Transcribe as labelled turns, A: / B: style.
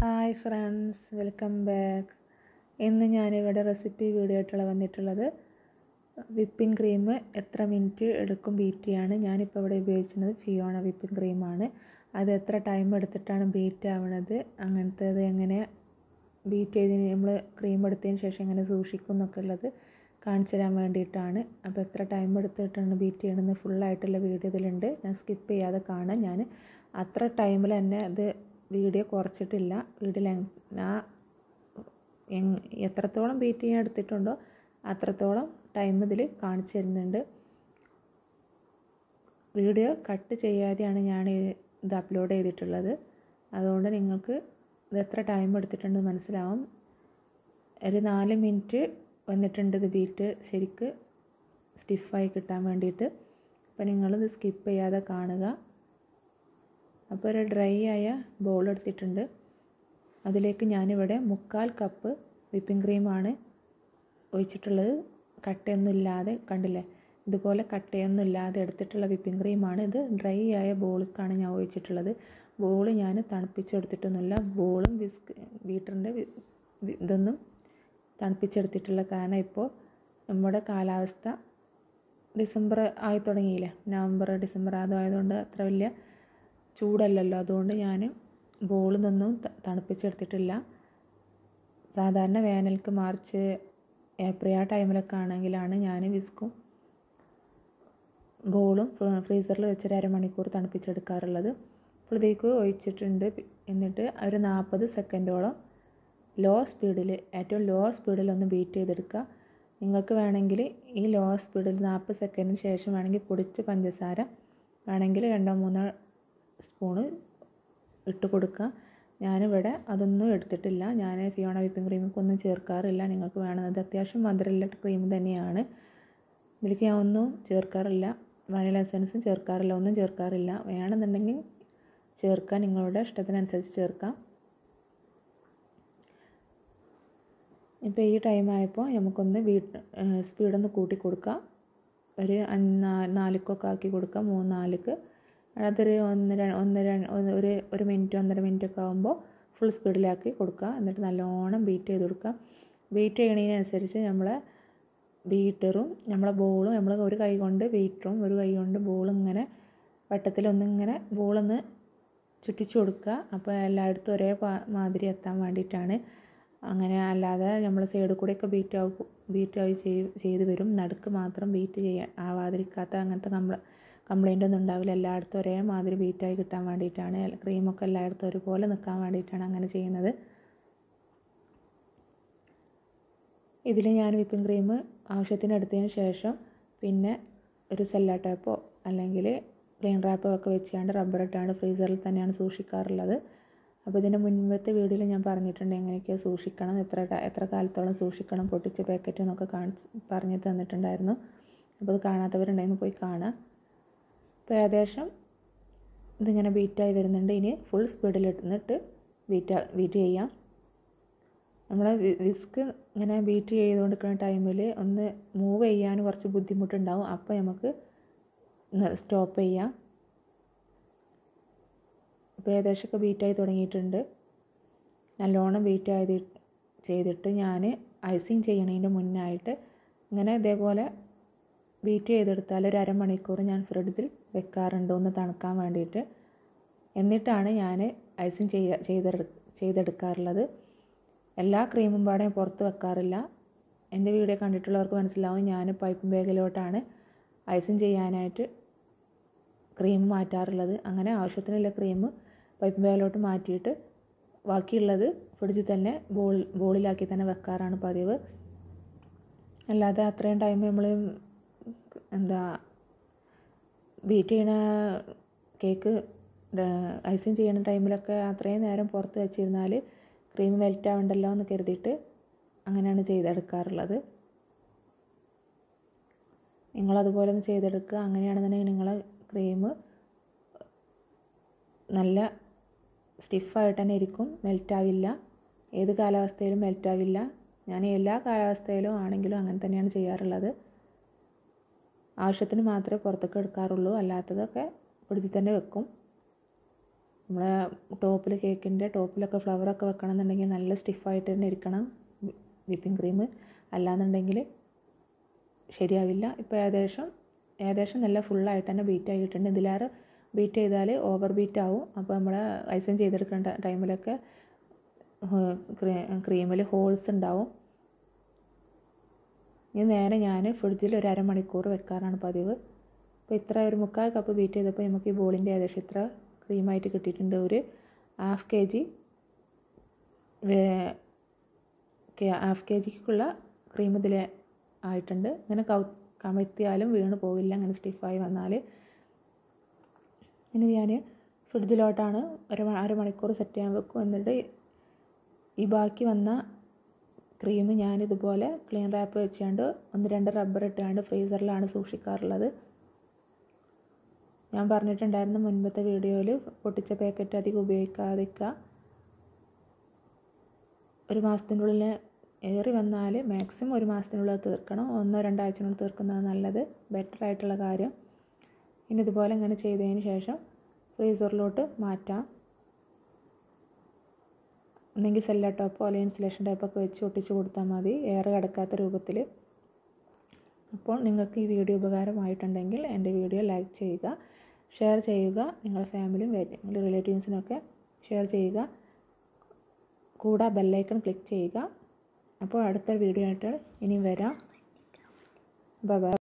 A: hi friends welcome back ഇന്ന് ഞാനിവിടെ recipe video ആയിട്ടുള്ള വന്നിട്ടുള്ളത് വിപ്പിംഗ് ക്രീം എത്ര മിനിറ്റ് എടുക്കും ബീറ്റ് ചെയ്യാണ് ഞാനിപ്പോൾ ഇവിടെ ഉപയോഗിക്കുന്നത് ഫിയോണ വിപ്പിംഗ് ക്രീമാണ് അത് എത്ര ടൈം എടുത്തിട്ടാണ് ബീറ്റ് ആവണത് അങ്ങനത്തേത് എങ്ങനെ ബീറ്റ് ചെയ്തതിന് നമ്മൾ ക്രീം എടുത്തതിന് ശേഷം എങ്ങനെ സൂക്ഷിക്കും എന്നൊക്കെ ഉള്ളത് കാണിച്ചു തരാൻ വേണ്ടിയിട്ടാണ് അപ്പോൾ എത്ര ടൈം എടുത്തിട്ടാണ് ബീറ്റ് ചെയ്യണമെന്ന് ഫുള്ളായിട്ടുള്ള വീഡിയോ ഇതിലുണ്ട് ഞാൻ സ്കിപ്പ് ചെയ്യാതെ കാണാം ഞാൻ അത്ര ടൈമിൽ തന്നെ അത് വീഡിയോ കുറച്ചിട്ടില്ല വീഡിയോ ലെങ് ഞാൻ എങ് എത്രത്തോളം ബീറ്റ് ചെയ്യാൻ എടുത്തിട്ടുണ്ടോ അത്രത്തോളം ടൈം ഇതിൽ കാണിച്ചു തരുന്നുണ്ട് വീഡിയോ കട്ട് ചെയ്യാതെയാണ് ഞാൻ ഇത് അപ്ലോഡ് ചെയ്തിട്ടുള്ളത് അതുകൊണ്ട് നിങ്ങൾക്ക് ഇത് എത്ര ടൈം എടുത്തിട്ടുണ്ടെന്ന് മനസ്സിലാവും ഒരു നാല് മിനിറ്റ് വന്നിട്ടുണ്ട് ഇത് ബീറ്റ് ശരിക്ക് സ്റ്റിഫായി കിട്ടാൻ വേണ്ടിയിട്ട് അപ്പോൾ നിങ്ങളിത് സ്കിപ്പ് ചെയ്യാതെ കാണുക അപ്പോൾ ഒരു ഡ്രൈ ആയ ബോൾ എടുത്തിട്ടുണ്ട് അതിലേക്ക് ഞാനിവിടെ മുക്കാൽ കപ്പ് വിപ്പിംഗ് ക്രീമാണ് ഒഴിച്ചിട്ടുള്ളത് കട്ടയൊന്നുമില്ലാതെ കണ്ടില്ലേ ഇതുപോലെ കട്ടയൊന്നുമില്ലാതെ എടുത്തിട്ടുള്ള വിപ്പിംഗ് ക്രീമാണ് ഇത് ഡ്രൈ ആയ ബോളിക്കാണ് ഞാൻ ഒഴിച്ചിട്ടുള്ളത് ബോൾ ഞാൻ തണുപ്പിച്ചെടുത്തിട്ടൊന്നുമില്ല ബോളും വിസ്ക് ബീറ്ററിൻ്റെ ഇതൊന്നും തണുപ്പിച്ചെടുത്തിട്ടുള്ള കാരണം ഇപ്പോൾ നമ്മുടെ കാലാവസ്ഥ ഡിസംബർ ആയി തുടങ്ങിയില്ലേ നവംബർ ഡിസംബർ അതായതുകൊണ്ട് അത്ര വലിയ ചൂടല്ലല്ലോ അതുകൊണ്ട് ഞാൻ ബോളിനൊന്നും തണുപ്പിച്ചെടുത്തിട്ടില്ല സാധാരണ വേനൽക്ക് മാർച്ച് ഏപ്രിൽ ആ ടൈമിലൊക്കെ ആണെങ്കിലാണ് ഞാൻ വിസ്കും ബോളും ഫ്രീസറിൽ വെച്ചൊരു അരമണിക്കൂർ തണുപ്പിച്ചെടുക്കാറുള്ളത് അപ്പോൾ ഇതേക്ക് ഒഴിച്ചിട്ടുണ്ട് എന്നിട്ട് ഒരു നാൽപ്പത് സെക്കൻഡോളം ലോ സ്പീഡിൽ ഏറ്റവും ലോ സ്പീഡിൽ ഒന്ന് ബീറ്റ് ചെയ്തെടുക്കുക നിങ്ങൾക്ക് വേണമെങ്കിൽ ഈ ലോ സ്പീഡിൽ നാൽപ്പത് സെക്കൻഡിന് ശേഷം വേണമെങ്കിൽ പൊടിച്ച പഞ്ചസാര വേണമെങ്കിൽ രണ്ടോ മൂന്നോ സ്പൂണ് ഇട്ട് കൊടുക്കുക ഞാനിവിടെ അതൊന്നും എടുത്തിട്ടില്ല ഞാൻ ഫിയോണ വിപ്പിംഗ് ക്രീമൊക്കെ ഒന്നും ചേർക്കാറില്ല നിങ്ങൾക്ക് വേണമെന്നത് അത്യാവശ്യം മധുരമുള്ള ക്രീം തന്നെയാണ് ഇതിലേക്ക് ഞാൻ ഒന്നും ചേർക്കാറില്ല വനില എസൻസും ചേർക്കാറില്ല ഒന്നും ചേർക്കാറില്ല വേണമെന്നുണ്ടെങ്കിൽ ചേർക്കാം നിങ്ങളുടെ ഇഷ്ടത്തിനനുസരിച്ച് ചേർക്കാം ഇപ്പോൾ ഈ ടൈം ആയപ്പോൾ നമുക്കൊന്ന് വീട്ട് സ്പീഡൊന്ന് കൂട്ടി കൊടുക്കാം ഒരു നാലുക്കൊക്കെ ആക്കി കൊടുക്കാം മൂന്ന് നാലുക്ക് അതൊരു ഒന്നര ഒന്നര ഒരു ഒരു മിനിറ്റ് ഒന്നര മിനിറ്റ് ഒക്കെ ആകുമ്പോൾ ഫുൾ സ്പീഡിലാക്കി കൊടുക്കുക എന്നിട്ട് നല്ലോണം ബീറ്റ് ചെയ്ത് കൊടുക്കുക ബീറ്റ് ചെയ്യണതിനനുസരിച്ച് നമ്മളെ ബീറ്ററും നമ്മളെ ബോളും നമ്മൾ ഒരു കൈ കൊണ്ട് ബീറ്ററും ഒരു കൈ കൊണ്ട് ബോളും ഇങ്ങനെ വട്ടത്തിലൊന്നിങ്ങനെ ബോളൊന്ന് ചുറ്റിച്ചു കൊടുക്കുക അപ്പോൾ എല്ലായിടത്തും ഒരേ മാതിരി എത്താൻ വേണ്ടിയിട്ടാണ് അങ്ങനെ അല്ലാതെ നമ്മൾ സൈഡിൽ കൂടെയൊക്കെ ബീറ്റ് ആവും ബീറ്റ് ആയി ചെയ്ത് വരും നടുക്ക് മാത്രം ബീറ്റ് ചെയ്യാൻ ആവാതിരിക്കാത്ത അങ്ങനത്തെ കംപ്ല കംപ്ലൈൻ്റ് ഒന്നും ഉണ്ടാവില്ല എല്ലായിടത്തും ഒരേ മാതിരി ബീറ്റായി കിട്ടാൻ വേണ്ടിയിട്ടാണ് ക്രീമൊക്കെ എല്ലായിടത്തും ഒരുപോലെ നിൽക്കാൻ വേണ്ടിയിട്ടാണ് അങ്ങനെ ചെയ്യുന്നത് ഇതിൽ ഞാൻ വിപ്പിംഗ് ക്രീം ആവശ്യത്തിന് എടുത്തതിന് ശേഷം പിന്നെ ഒരു സെല്ലാ ടേപ്പോ അല്ലെങ്കിൽ ക്ലീൻ റാപ്പോ ഒക്കെ വെച്ചാണ്ട് റബ്ബർ ഇട്ടാണ്ട് ഫ്രീസറിൽ തന്നെയാണ് സൂക്ഷിക്കാറുള്ളത് അപ്പോൾ ഇതിൻ്റെ മുൻപത്തെ വീഡിയോയിൽ ഞാൻ പറഞ്ഞിട്ടുണ്ട് എങ്ങനെയൊക്കെയാണ് സൂക്ഷിക്കണം എത്ര എത്ര കാലത്തോളം സൂക്ഷിക്കണം പൊട്ടിച്ച പാക്കറ്റ് എന്നൊക്കെ കാണിച്ച് പറഞ്ഞു തന്നിട്ടുണ്ടായിരുന്നു അപ്പോൾ അത് കാണാത്തവരുണ്ടെങ്കിൽ പോയി കാണാം ഇപ്പോൾ ഏകദേശം ഇതിങ്ങനെ ബീറ്റായി വരുന്നുണ്ട് ഇനി ഫുൾ സ്പീഡിൽ ഇട്ടിട്ട് ബീറ്റ് ബീറ്റ് ചെയ്യാം നമ്മളെ വിസ്ക് ഇങ്ങനെ ബീറ്റ് ചെയ്തുകൊണ്ടിരിക്കുന്ന ടൈമിൽ ഒന്ന് മൂവ് ചെയ്യാൻ കുറച്ച് ബുദ്ധിമുട്ടുണ്ടാവും അപ്പോൾ നമുക്ക് സ്റ്റോപ്പ് ചെയ്യാം ഇപ്പോൾ ഏകദേശമൊക്കെ ബീറ്റായി തുടങ്ങിയിട്ടുണ്ട് നല്ലോണം ബീറ്റ് ആയത് ചെയ്തിട്ട് ഞാൻ ഐസിങ് ചെയ്യണതിൻ്റെ മുന്നായിട്ട് ഇങ്ങനെ ഇതേപോലെ ബീറ്റ് ചെയ്തെടുത്താൽ ഒരു അരമണിക്കൂർ ഞാൻ ഫ്രിഡ്ജിൽ വെക്കാറുണ്ട് ഒന്ന് തണുക്കാൻ വേണ്ടിയിട്ട് എന്നിട്ടാണ് ഞാൻ ഐസിങ് ചെയ്യ ചെയ്തെടു ചെയ്തെടുക്കാറുള്ളത് എല്ലാ ക്രീമും പാടെ പുറത്ത് വെക്കാറില്ല എൻ്റെ വീഡിയോ കണ്ടിട്ടുള്ളവർക്ക് മനസ്സിലാവും ഞാൻ പൈപ്പ് ബാഗിലോട്ടാണ് ഐസിങ് ചെയ്യാനായിട്ട് ക്രീം മാറ്റാറുള്ളത് അങ്ങനെ ആവശ്യത്തിനുള്ള ക്രീം പൈപ്പ് ബാഗിലോട്ട് മാറ്റിയിട്ട് ബാക്കിയുള്ളത് ഫ്രിഡ്ജിൽ തന്നെ ബോൾ ബോളിലാക്കി തന്നെ വെക്കാറാണ് പതിവ് അല്ലാതെ അത്രയും ടൈം നമ്മൾ എന്താ ബീറ്റ് ചെയ്യണ കേക്ക് ഐസിങ് ചെയ്യുന്ന ടൈമിലൊക്കെ അത്രയും നേരം പുറത്ത് വെച്ചിരുന്നാൽ ക്രീം മെൽറ്റ് ആവണ്ടല്ലോ എന്ന് കരുതിയിട്ട് അങ്ങനെയാണ് ചെയ്തെടുക്കാറുള്ളത് നിങ്ങളതുപോലെ ഒന്ന് ചെയ്തെടുക്കുക അങ്ങനെയാണെന്നുണ്ടെങ്കിൽ നിങ്ങളെ ക്രീം നല്ല സ്റ്റിഫായിട്ട് തന്നെ ഇരിക്കും മെൽറ്റാവില്ല ഏത് കാലാവസ്ഥയിലും മെൽറ്റാവില്ല ഞാൻ എല്ലാ കാലാവസ്ഥയിലും ആണെങ്കിലും അങ്ങനെ തന്നെയാണ് ചെയ്യാറുള്ളത് ആവശ്യത്തിന് മാത്രമേ പുറത്തേക്ക് എടുക്കാറുള്ളൂ അല്ലാത്തതൊക്കെ ഫ്രിഡ്ജിൽ തന്നെ വെക്കും നമ്മളെ ടോപ്പിൽ കേക്കിൻ്റെ ടോപ്പിലൊക്കെ ഫ്ലവറൊക്കെ വെക്കണം എന്നുണ്ടെങ്കിൽ നല്ല സ്റ്റിഫായിട്ട് തന്നെ ഇരിക്കണം വിപ്പിംഗ് ക്രീം അല്ലാന്നുണ്ടെങ്കിൽ ശരിയാവില്ല ഇപ്പോൾ ഏകദേശം ഏകദേശം നല്ല ഫുള്ളായിട്ട് തന്നെ ബീറ്റ് ആയിട്ടുണ്ട് ഇതിലേറെ ബീറ്റ് ചെയ്താൽ ഓവർ ബീറ്റ് ആവും അപ്പോൾ നമ്മൾ ഐസിങ് ചെയ്തെടുക്കേണ്ട ടൈമിലൊക്കെ ക്രീമിൽ ഹോൾസ് ഉണ്ടാവും ഇനി നേരെ ഞാൻ ഫ്രിഡ്ജിൽ ഒരു അരമണിക്കൂർ വെക്കാറാണ് പതിവ് അപ്പോൾ ഇത്ര ഒരു മുക്കാൽ കപ്പ് ബീറ്റ് ചെയ്തപ്പോൾ നമുക്ക് ഈ ബോളിൻ്റെ ഏകദേശം ഇത്ര ക്രീമായിട്ട് കിട്ടിയിട്ടുണ്ട് ഒരു half K G half K ജിക്കുള്ള ക്രീം ഇതിൽ ആയിട്ടുണ്ട് ഇങ്ങനെ കൗ കമഴ്ത്തിയാലും വീണ് പോവില്ല അങ്ങനെ സ്റ്റിഫായി വന്നാൽ ഇനി ഞാൻ ഫ്രിഡ്ജിലോട്ടാണ് ഒരു അരമണിക്കൂർ സെറ്റ് ചെയ്യാൻ വെക്കും എന്നിട്ട് ഈ ബാക്കി വന്ന ക്രീം ഞാനിതുപോലെ ക്ലീൻ റാപ്പ് വെച്ചുകൊണ്ട് ഒന്ന് രണ്ട് റബ്ബർ ഇട്ടുകൊണ്ട് ഫ്രീസറിലാണ് സൂക്ഷിക്കാറുള്ളത് ഞാൻ പറഞ്ഞിട്ടുണ്ടായിരുന്നു മുൻപത്തെ വീഡിയോയിൽ പൊട്ടിച്ച പാക്കറ്റ് അധികം ഉപയോഗിക്കാതിരിക്കുക ഒരു മാസത്തിനുള്ളിൽ ഏറി വന്നാൽ മാക്സിമം ഒരു മാസത്തിനുള്ളിൽ തീർക്കണം ഒന്നോ രണ്ടാഴ്ചനുള്ളിൽ തീർക്കുന്നതാണ് നല്ലത് ബെറ്റർ ആയിട്ടുള്ള കാര്യം ഇനി ഇതുപോലെ ഇങ്ങനെ ചെയ്തതിന് ശേഷം ഫ്രീസറിലോട്ട് മാറ്റാം ഒന്നെങ്കിൽ സെല്ല ടോപ്പോ അല്ലെങ്കിൽ ഇൻസുലേഷൻ ടൈപ്പൊക്കെ വെച്ച് ഒട്ടിച്ച് കൊടുത്താൽ മതി എയർ കിടക്കാത്ത രൂപത്തിൽ അപ്പോൾ നിങ്ങൾക്ക് ഈ വീഡിയോ ഉപകാരമായിട്ടുണ്ടെങ്കിൽ എൻ്റെ വീഡിയോ ലൈക്ക് ചെയ്യുക ഷെയർ ചെയ്യുക നിങ്ങളുടെ ഫാമിലിയും നിങ്ങളുടെ റിലേറ്റീവ്സിനൊക്കെ ഷെയർ ചെയ്യുക കൂടെ ബെല്ലൈക്കൺ ക്ലിക്ക് ചെയ്യുക അപ്പോൾ അടുത്ത വീഡിയോ ആയിട്ട് ഇനിയും വരാം ബൈ